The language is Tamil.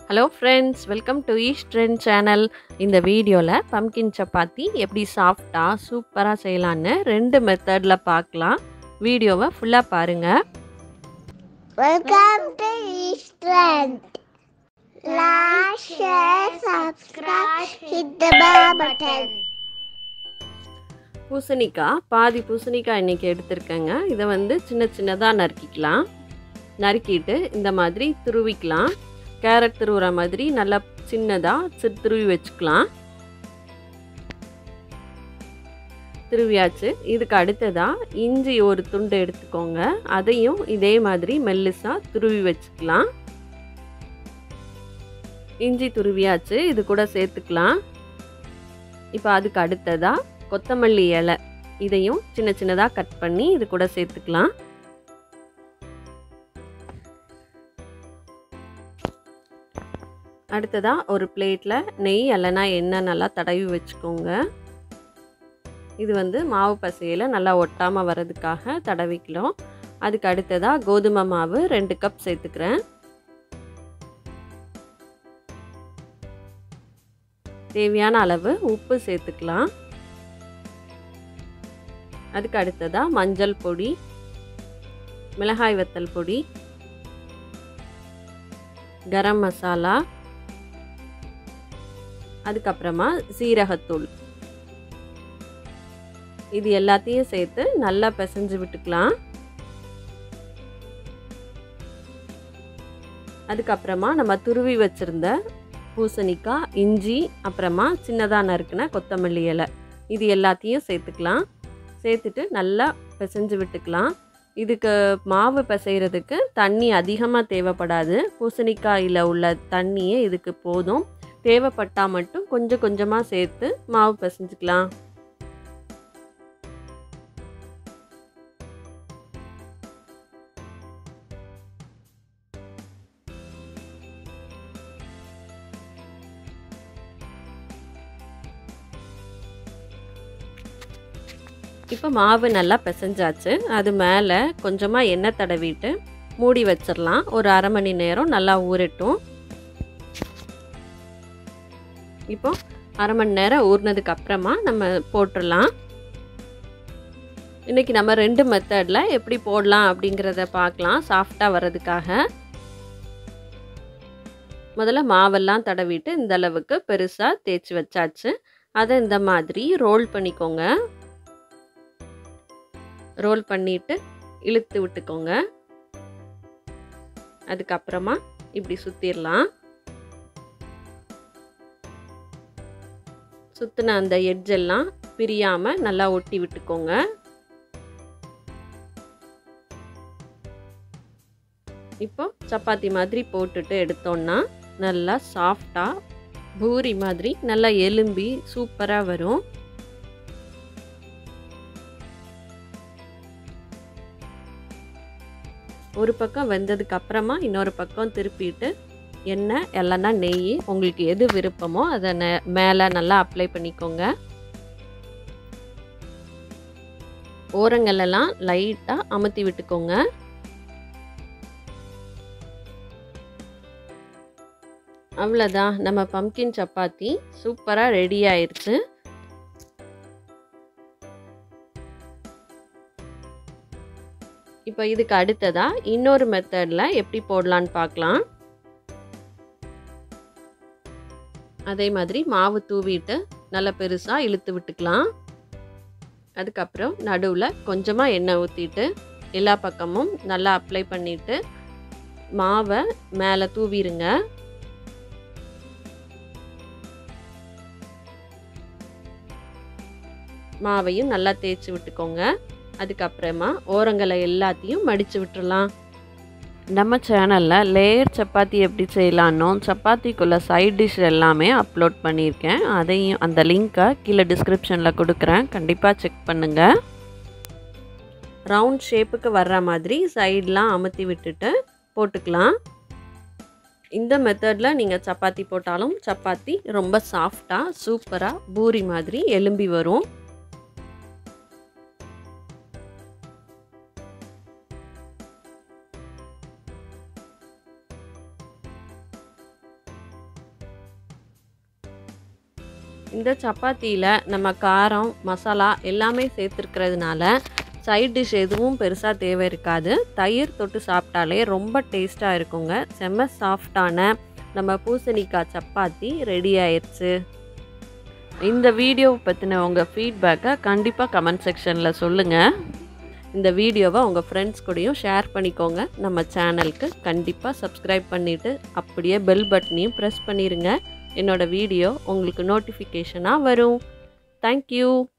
Hello friends welcome to east trend channel இந்த வீடியோவில் பம்கின் சப்பாத்தி எப்படி சாஃப்டாக சூப்பராக செய்யலான்னு ரெண்டு மெத்தடில் பார்க்கலாம் வீடியோவை ஃபுல்லாக பாருங்கள் Welcome to Eastland. Like, share, subscribe, hit the bell button. பூசணிக்காய் பாதி பூசணிக்காய் இன்றைக்கி எடுத்திருக்கேங்க இதை வந்து சின்ன சின்னதாக நறுக்கிக்கலாம் நறுக்கிட்டு இந்த மாதிரி துருவிக்கலாம் கேரட் துருவுற மாதிரி நல்லா சின்னதாக சிறு துருவி வச்சுக்கலாம் திருவியாச்சு இதுக்கு அடுத்ததாக இஞ்சி ஒரு துண்டு எடுத்துக்கோங்க அதையும் இதே மாதிரி மெல்லிசாக துருவி வச்சுக்கலாம் இஞ்சி துருவியாச்சு இது கூட சேர்த்துக்கலாம் இப்போ அதுக்கு அடுத்ததாக கொத்தமல்லி இலை இதையும் சின்ன சின்னதாக கட் பண்ணி இது கூட சேர்த்துக்கலாம் அடுத்ததாக ஒரு பிளேட்டில் நெய் இல்லைனா எண்ணெய் நல்லா தடவி வச்சுக்கோங்க இது வந்து மாவு பசையில் நல்லா ஒட்டாமல் வர்றதுக்காக தடவிக்கலாம் அதுக்கு அடுத்ததாக கோதுமை மாவு ரெண்டு கப் சேர்த்துக்கிறேன் தேவையான அளவு உப்பு சேர்த்துக்கலாம் அதுக்கு அடுத்ததாக மஞ்சள் பொடி மிளகாய் வத்தல் பொடி கரம் மசாலா அதுக்கப்புறமா சீரகத்தூள் இது எல்லாத்தையும் சேர்த்து நல்லா பிசைஞ்சு விட்டுக்கலாம் அதுக்கப்புறமா நம்ம துருவி வச்சுருந்த பூசணிக்காய் இஞ்சி அப்புறமா சின்னதாக நறுக்குன கொத்தமல்லி இலை இது எல்லாத்தையும் சேர்த்துக்கலாம் சேர்த்துட்டு நல்லா பிசைஞ்சு விட்டுக்கலாம் இதுக்கு மாவு பிசைகிறதுக்கு தண்ணி அதிகமாக தேவைப்படாது பூசணிக்காயில் உள்ள தண்ணியே இதுக்கு போதும் தேவைப்பட்டால் மட்டும் கொஞ்சம் கொஞ்சமாக சேர்த்து மாவு பிசைஞ்சுக்கலாம் இப்போ மாவு நல்லா பிசைஞ்சாச்சு அது மேலே கொஞ்சமாக எண்ணெய் தடவிட்டு மூடி வச்சிடலாம் ஒரு அரை மணி நேரம் நல்லா ஊறட்டும் இப்போ அரை மணி நேரம் ஊறினதுக்கு அப்புறமா நம்ம போட்டுடலாம் இன்றைக்கி நம்ம ரெண்டு மெத்தடில் எப்படி போடலாம் அப்படிங்கிறத பார்க்கலாம் சாஃப்டாக வர்றதுக்காக முதல்ல மாவெல்லாம் தடவிட்டு இந்த அளவுக்கு பெருசாக தேய்ச்சி வச்சாச்சு அதை இந்த மாதிரி ரோல் பண்ணிக்கோங்க ரோல் பண்ணிவிட்டு இழுத்து விட்டுக்கோங்க அதுக்கப்புறமா இப்படி சுற்றிடலாம் சுற்றின அந்த எட்ஜெல்லாம் பிரியாமல் நல்லா ஒட்டி விட்டுக்கோங்க இப்போ சப்பாத்தி மாதிரி போட்டுட்டு எடுத்தோன்னா நல்லா சாஃப்டாக பூரி மாதிரி நல்லா எலும்பி சூப்பராக வரும் ஒரு பக்கம் வெந்ததுக்கு அப்புறமா இன்னொரு பக்கம் திருப்பிட்டு எண்ணெய் இல்லைன்னா நெய் உங்களுக்கு எது விருப்பமோ அதை நெ மேலே நல்லா அப்ளை பண்ணிக்கோங்க ஓரங்களெல்லாம் லைட்டாக அமுத்தி விட்டுக்கோங்க அவ்வளோதான் நம்ம பம்கின் சப்பாத்தி சூப்பராக ரெடி ஆயிடுச்சு இப்போ இதுக்கு அடுத்ததாக இன்னொரு மெத்தடில் எப்படி போடலான்னு பார்க்கலாம் அதே மாதிரி மாவு தூவிட்டு நல்லா பெருசாக இழுத்து விட்டுக்கலாம் அதுக்கப்புறம் நடுவில் கொஞ்சமாக எண்ணெய் ஊற்றிட்டு எல்லா பக்கமும் நல்லா அப்ளை பண்ணிவிட்டு மாவை மேலே தூவிடுங்க மாவையும் நல்லா தேய்ச்சி விட்டுக்கோங்க அதுக்கப்புறமா ஓரங்களை எல்லாத்தையும் மடித்து விட்டுறலாம் நம்ம சேனலில் லேயர் சப்பாத்தி எப்படி செய்யலான்னோ சப்பாத்திக்குள்ளே சைட் டிஷ் எல்லாமே அப்லோட் பண்ணியிருக்கேன் அதையும் அந்த லிங்க்கை கீழே டிஸ்கிரிப்ஷனில் கொடுக்குறேன் கண்டிப்பாக செக் பண்ணுங்கள் ரவுண்ட் ஷேப்புக்கு வர்ற மாதிரி சைடெலாம் அமுத்தி விட்டுட்டு போட்டுக்கலாம் இந்த மெத்தடில் நீங்கள் சப்பாத்தி போட்டாலும் சப்பாத்தி ரொம்ப சாஃப்டாக சூப்பராக பூரி மாதிரி எலும்பி வரும் இந்த சப்பாத்தியில் நம்ம காரம் மசாலா எல்லாமே சேர்த்துருக்கிறதுனால சைட் டிஷ் எதுவும் பெருசாக தேவை இருக்காது தயிர் தொட்டு சாப்பிட்டாலே ரொம்ப டேஸ்ட்டாக இருக்குங்க செம்ம சாஃப்டான நம்ம பூசணிக்காய் சப்பாத்தி ரெடி ஆயிடுச்சு இந்த வீடியோ பற்றின உங்கள் ஃபீட்பேக்கை கண்டிப்பாக கமெண்ட் செக்ஷனில் சொல்லுங்கள் இந்த வீடியோவை உங்கள் ஃப்ரெண்ட்ஸ் கூடயும் ஷேர் பண்ணிக்கோங்க நம்ம சேனலுக்கு கண்டிப்பாக சப்ஸ்கிரைப் பண்ணிவிட்டு அப்படியே பெல் பட்டனையும் ப்ரெஸ் பண்ணிடுங்க என்னோடய வீடியோ உங்களுக்கு நோட்டிஃபிகேஷனாக வரும் தேங்க்யூ